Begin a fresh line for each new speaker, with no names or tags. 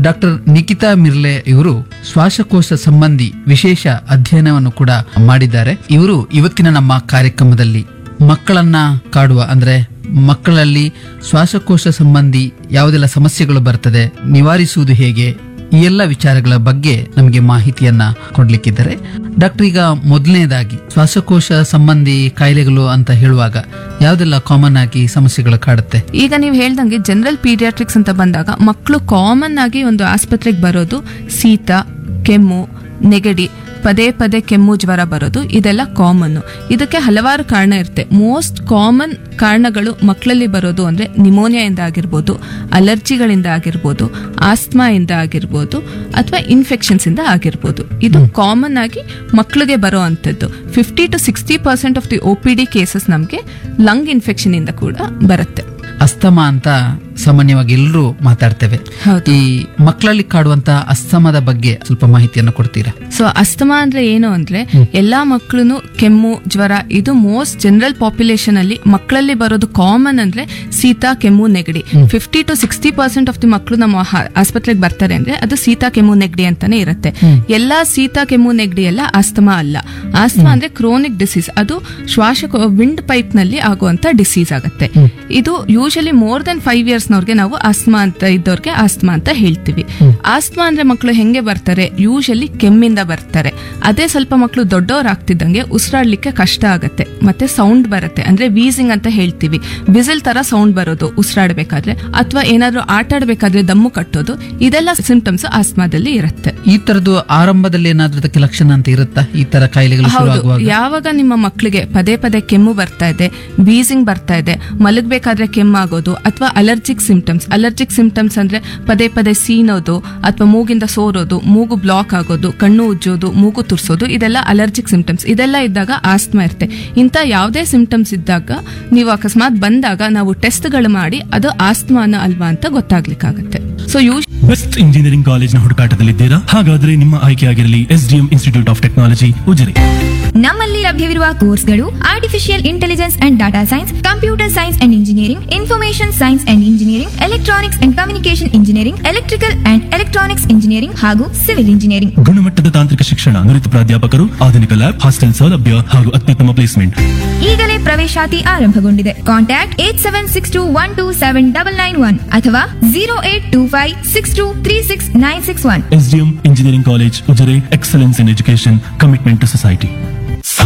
Doctor Nikita ಮಿರ್ಲೆ ಇವರು ಶ್ವಾಸಕೋಶ ಸಂಬಂಧಿ ವಿಶೇಷ ಅಧ್ಯಯನವನ್ನು ಕೂಡ ಮಾಡಿದ್ದಾರೆ ಇವರು ಇವತ್ತಿನ ನಮ್ಮ ಕಾರ್ಯಕ್ರಮದಲ್ಲಿ ಮಕ್ಕಳನ್ನ ಕಾಡುವ ಅಂದ್ರೆ ಮಕ್ಕಳಲ್ಲಿ ಶ್ವಾಸಕೋಶ ಸಂಬಂಧಿ ಯಾವುದೆಲ್ಲ ಸಮಸ್ಯೆಗಳು ಬರ್ತದೆ ನಿವಾರಿಸುವುದು ಹೇಗೆ ಈ ಎಲ್ಲ ವಿಚಾರಗಳ ಬಗ್ಗೆ ನಮಗೆ ಮಾಹಿತಿಯನ್ನ ಕೊಡ್ಲಿಕ್ಕಿದ್ದಾರೆ ಡಾಕ್ಟರ್ ಈಗ ಮೊದಲನೇದಾಗಿ ಶ್ವಾಸಕೋಶ ಸಂಬಂಧಿ ಕಾಯಿಲೆಗಳು ಅಂತ ಹೇಳುವಾಗ ಯಾವುದೆಲ್ಲ ಕಾಮನ್ ಆಗಿ ಸಮಸ್ಯೆಗಳು ಕಾಡುತ್ತೆ
ಈಗ ನೀವು ಹೇಳ್ದಂಗೆ ಜನರಲ್ ಪೀಡಿಯಾಟ್ರಿಕ್ಸ್ ಅಂತ ಬಂದಾಗ ಮಕ್ಕಳು ಕಾಮನ್ ಆಗಿ ಒಂದು ಆಸ್ಪತ್ರೆಗೆ ಬರೋದು ಶೀತ ಕೆಮ್ಮು ನೆಗಡಿ ಪದೇ ಪದೇ ಕೆಮ್ಮು ಜ್ವರ ಬರೋದು ಇದೆಲ್ಲ ಕಾಮನ್ ಇದಕ್ಕೆ ಹಲವಾರು ಕಾರಣ ಇರುತ್ತೆ ಮೋಸ್ಟ್ ಕಾಮನ್ ಕಾರಣಗಳು ಮಕ್ಕಳಲ್ಲಿ ಬರೋದು ಅಂದ್ರೆ ನಿಮೋನಿಯಾಯಿಂದ ಆಗಿರ್ಬೋದು ಅಲರ್ಜಿಗಳಿಂದ ಆಗಿರ್ಬೋದು ಆಸ್ಮಾ ಇಂದ ಆಗಿರ್ಬೋದು ಅಥವಾ ಇನ್ಫೆಕ್ಷನ್ಸ್ ಇಂದ ಆಗಿರ್ಬೋದು ಇದು ಕಾಮನ್ ಆಗಿ ಮಕ್ಕಳಿಗೆ ಬರೋ ಅಂಥದ್ದು fifty to sixty percent of the O P D cases ನಮಗೆ ಲಂಗ್ ಇನ್ಫೆಕ್ಷನ್ ಇಂದ ಕೂಡ ಬರುತ್ತೆ
ಅಸ್ತಮ ಅಂತ ಸಾಮಾನ್ಯವಾಗಿ ಎಲ್ಲರೂ ಮಾತಾಡ್ತೇವೆ
ಹೌದು.
ಈ ಮಕ್ಕಳಲ್ಲಿ ಕಾಡುವಂತ ಅಸ್ತಮದ ಬಗ್ಗೆ ಸ್ವಲ್ಪ ಮಾಹಿತಿಯನ್ನು ಕೊಡ್ತೀರಾ
ಸೊ ಅಸ್ತಮಾ ಅಂದ್ರೆ ಏನು ಅಂದ್ರೆ ಎಲ್ಲಾ ಮಕ್ಕಳು ಕೆಮ್ಮು ಜ್ವರ ಇದು ಮೋಸ್ಟ್ ಜನರಲ್ ಪಾಪ್ಯುಲೇಷನ್ ಅಲ್ಲಿ ಮಕ್ಕಳಲ್ಲಿ ಬರೋದು ಕಾಮನ್ ಅಂದ್ರೆ ಶೀತ ಕೆಮ್ಮು ನೆಗಡಿ fifty to sixty percent of the ಮಕ್ಕಳು ನಮ್ಮ ಹ- ಆಸ್ಪತ್ರೆಗೆ ಬರ್ತಾರೆ ಅಂದ್ರೆ ಅದು ಶೀತ ಕೆಮ್ಮು ನೆಗಡಿ ಅಂತಾನೆ ಇರುತ್ತೆ ಎಲ್ಲಾ ಶೀತ ಕೆಮ್ಮು ನೆಗಡಿ ಎಲ್ಲ ಆಸ್ತಮಾ ಅಲ್ಲ ಆಸ್ತಮಾ ಅಂದ್ರೆ ಕ್ರೋನಿಕ್ ಡಿಸೀಸ್ ಅದು ಶ್ವಾಸ ವಿಂಡ್ ಪೈಪ್ ನಲ್ಲಿ ಆಗುವಂತ ಡಿಸೀಸ್ ಆಗುತ್ತೆ ಇದು usually more than five years ನವ್ರಿಗೆ ನಾವು ಆಸ್ಮಾ ಅಂತ ಇದ್ದವ್ರಿಗೆ ಆಸ್ಮಾ ಅಂತ ಹೇಳ್ತೀವಿ ಆಸ್ಮಾ ಅಂದ್ರೆ ಮಕ್ಕಳು ಹೆಂಗೆ ಬರ್ತಾರೆ ಯೂಶಲಿ ಕೆಮ್ಮಿಂದ ಬರ್ತಾರೆ ಅದೇ ಸ್ವಲ್ಪ ಮಕ್ಕಳು ದೊಡ್ಡವರಾಗ್ತಿದ್ದಂಗೆ ಉಸಿರಾಡ್ಲಿಕ್ಕೆ ಕಷ್ಟ ಆಗುತ್ತೆ ಮತ್ತೆ ಸೌಂಡ್ ಬರುತ್ತೆ ಅಂದ್ರೆ ವೀಸಿಂಗ್ ಅಂತ ಹೇಳ್ತೀವಿ ವಿಸಿಲ್ ತರ ಸೌಂಡ್ ಬರೋದು ಉಸಿರಾಡ್ಬೇಕಾದ್ರೆ ಅಥವಾ ಏನಾದ್ರೂ ಆಟ ಆಡ್ಬೇಕಾದ್ರೆ ದಮ್ಮು ಕಟ್ಟೋದು ಇದೆಲ್ಲ ಸಿಂಪ್ಟಮ್ಸ್ ಆಸ್ಮಾದಲ್ಲಿ ಇರುತ್ತೆ
ಈ ತರದ್ದು ಆರಂಭದಲ್ಲಿ ಏನಾದ್ರೂ ಅದಕ್ಕೆ ಲಕ್ಷಣ ಅಂತ ಇರುತ್ತಾ ಈ ತರ ಕಾಯಿಲೆಗಳು
ಹೌದು
ಶುರುವಾಗುವಾಗ
ಯಾವಾಗ ನಿಮ್ಮ ಮಕ್ಕಳಿಗೆ ಪದೇ ಪದೇ ಕೆಮ್ಮು ಬರ್ತಾ ಇದೆ ವೀಸಿಂಗ್ ಬರ್ತಾ ಇದೆ ಮಲಗಬೇಕಾದ್ರೆ ಕೆಮ್ಮಾಗೋದು ಅಥವಾ ಅಲರ್ಜಿಕ್ ಸಿಂಪ್ಟಮ್ಸ್ ಅಲರ್ಜಿಕ್ ಸಿಂಪ್ಟಮ್ಸ್ ಅಂದ್ರೆ ಪದೇ ಪದೇ ಸೀನೋದು ಅಥವಾ ಮೂಗಿಂದ ಸೋರೋದು ಮೂಗು ಬ್ಲಾಕ್ ಆಗೋದು ಕಣ್ಣು ಉಜ್ಜೋದು ಮೂಗು ತುರ್ಸೋದು ಇದೆಲ್ಲ ಅಲರ್ಜಿಕ್ ಸಿಂಪ್ಟಮ್ಸ್ ಇದೆಲ್ಲ ಇದ್ದಾಗ ಆಸ್ತಮಾ ಇರುತ್ತೆ ಇಂಥ ಯಾವುದೇ ಸಿಂಪ್ಟಮ್ಸ್ ಇದ್ದಾಗ ನೀವು ಅಕಸ್ಮಾತ್ ಬಂದಾಗ ನಾವು ಟೆಸ್ಟ್ಗಳು ಮಾಡಿ ಅದು ಆಸ್ತಮಾನ ಅಲ್ವಾ ಅಂತ ಗೊತ್ತಾಗ್ಲಿಕ್ಕಾಗತ್ತೆ ಸೊ ಯೂಶ್
ಬೆಸ್ಟ್ ಇಂಜಿನಿಯರಿಂಗ್ ಕಾಲೇಜ್ನ ಹುಡುಕಾಟದಲ್ಲಿದ್ದೀರಾ ಹಾಗಾದ್ರೆ ನಿಮ್ಮ ಆಯ್ಕೆಯಾಗಿರಲಿ SDM institute of technology Ujire
ನಮ್ಮಲ್ಲಿ ಲಭ್ಯವಿರುವ ಕೋರ್ಸ್ಗಳು artificial intelligence and data science computer science and engineering information science and engineering electronics and communication engineering electrical and electronics engineering ಹಾಗೂ ಸಿವಿಲ್ ಇಂಜಿನಿಯರಿಂಗ್
ಗುಣಮಟ್ಟದ ತಾಂತ್ರಿಕ ಶಿಕ್ಷಣ ನುರಿತ ಪ್ರಾಧ್ಯಾಪಕರು ಆಧುನಿಕ ಲ್ಯಾಬ್ ಹಾಸ್ಟೆಲ್ ಸೌಲಭ್ಯ ಹಾಗೂ ಅತ್ಯುತ್ತಮ ಪ್ಲೇಸ್ಮೆಂಟ್
ಈಗಲೇ ಪ್ರವೇಶಾತಿ ಆರಂಭಗೊಂಡಿದೆ contact eight seven six two one two seven double nine one ಅಥವಾ zero eight two five six two three six nine six one
SDM engineering college Ujire excellence in education commitment to society